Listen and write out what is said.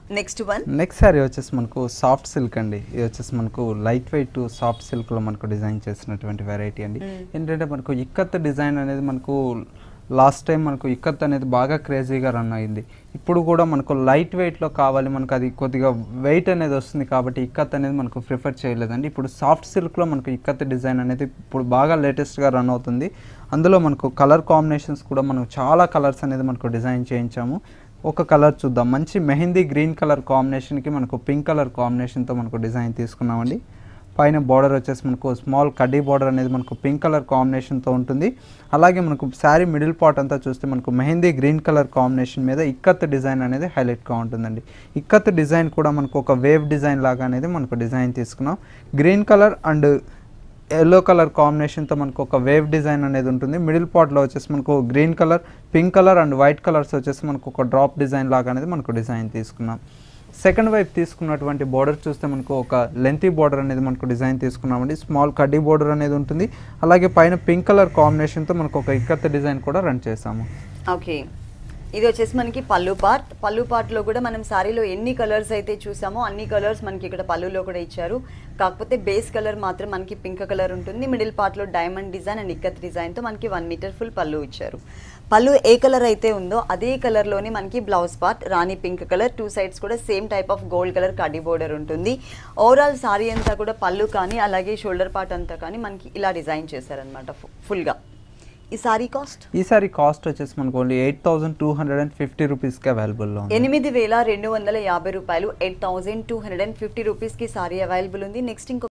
next one next sari వచ్చేసి మనకు soft silk అండి ఇది వచ్చేసి మనకు లైట్ వెయిట్ సాఫ్ట్ సిల్క్లో మనకు డిజైన్ చేసినటువంటి వెరైటీ అండి ఏంటంటే మనకు ఇక్కత్ డిజైన్ అనేది మనకు లాస్ట్ టైం మనకు ఇక్కత్ అనేది బాగా క్రేజీగా రన్ అయింది ఇప్పుడు కూడా మనకు లైట్ వెయిట్లో కావాలి మనకు అది కొద్దిగా వెయిట్ అనేది వస్తుంది కాబట్టి ఇక్కత్ అనేది మనకు ప్రిఫర్ చేయలేదండి ఇప్పుడు సాఫ్ట్ సిల్క్లో మనకు ఇక్కత్ డిజైన్ అనేది ఇప్పుడు బాగా లేటెస్ట్గా రన్ అవుతుంది అందులో మనకు కలర్ కాంబినేషన్స్ కూడా మనం చాలా కలర్స్ అనేది మనకు డిజైన్ చేయించాము ఒక కలర్ చూద్దాం మంచి మెహందీ గ్రీన్ కలర్ కాంబినేషన్కి మనకు పింక్ కలర్ కాంబినేషన్తో మనకు డిజైన్ తీసుకున్నామండి పైన బార్డర్ వచ్చేసి మనకు స్మాల్ కడ్డీ బార్డర్ అనేది మనకు పింక్ కలర్ కాంబినేషన్తో ఉంటుంది అలాగే మనకు శారీ మిడిల్ పార్ట్ అంతా చూస్తే మనకు మెహందీ గ్రీన్ కలర్ కాంబినేషన్ మీద ఇక్కత్ డిజైన్ అనేది హైలైట్గా ఉంటుందండి ఇక్కత్ డిజైన్ కూడా మనకు ఒక వేవ్ డిజైన్ లాగా అనేది మనకు డిజైన్ తీసుకున్నాం green colour and yellow colour కాంబినేషన్తో మనకు ఒక వేవ్ డిజైన్ అనేది ఉంటుంది మిడిల్ పార్ట్లో వచ్చేసి మనకు green colour pink colour and white colours వచ్చేసి మనకు ఒక డ్రాప్ డిజైన్ లాగా అనేది మనకు డిజైన్ తీసుకున్నాం సెకండ్ వైపు తీసుకున్నటువంటి బార్డర్ చూస్తే మనకు ఒక లెంతీ బార్డర్ అనేది మనకు డిజైన్ తీసుకున్నామండి స్మాల్ కడ్డీ బార్డర్ అనేది ఉంటుంది అలాగే పైన పింక్ కలర్ కాంబినేషన్తో మనకు ఒక ఇక్కత్ డిజైన్ కూడా రన్ చేసాము ఓకే ఇది వచ్చేసి మనకి పళ్ళు పార్ట్ పళ్ళు పార్ట్లో కూడా మనం సారీలో ఎన్ని కలర్స్ అయితే చూసామో అన్ని కలర్స్ మనకి ఇక్కడ పళ్ళులో కూడా ఇచ్చారు కాకపోతే బేస్ కలర్ మాత్రం మనకి పింక్ కలర్ ఉంటుంది మిడిల్ పార్ట్లో డైమండ్ డిజైన్ అండ్ ఇక్కత్ డిజైన్తో మనకి వన్ మీటర్ ఫుల్ పళ్ళు ఇచ్చారు పళ్ళు ఏ కలర్ అయితే ఉందో అదే కలర్లోనే మనకి blouse part rani pink colour two sides కూడా same type of gold colour కడ్డీ బోర్డర్ ఉంటుంది ఓవరాల్ సారీ అంతా కూడా పళ్ళు కానీ అలాగే షోల్డర్ పార్ట్ అంతా కానీ మనకి ఇలా డిజైన్ చేశారనమాట ఫుల్గా ఈ సారీ కాస్ట్ ఈ సారీ కాస్ట్ వచ్చేసి మనకు only eight thousand two hundred and fifty రూపీస్కి అవైలబుల్లో ఉంది ఎనిమిది వేల రెండు వందల యాభై రూపాయలు eight thousand two hundred and fifty రూపీస్కి సారీ అవైలబుల్ ఉంది నెక్స్ట్ ఇంకో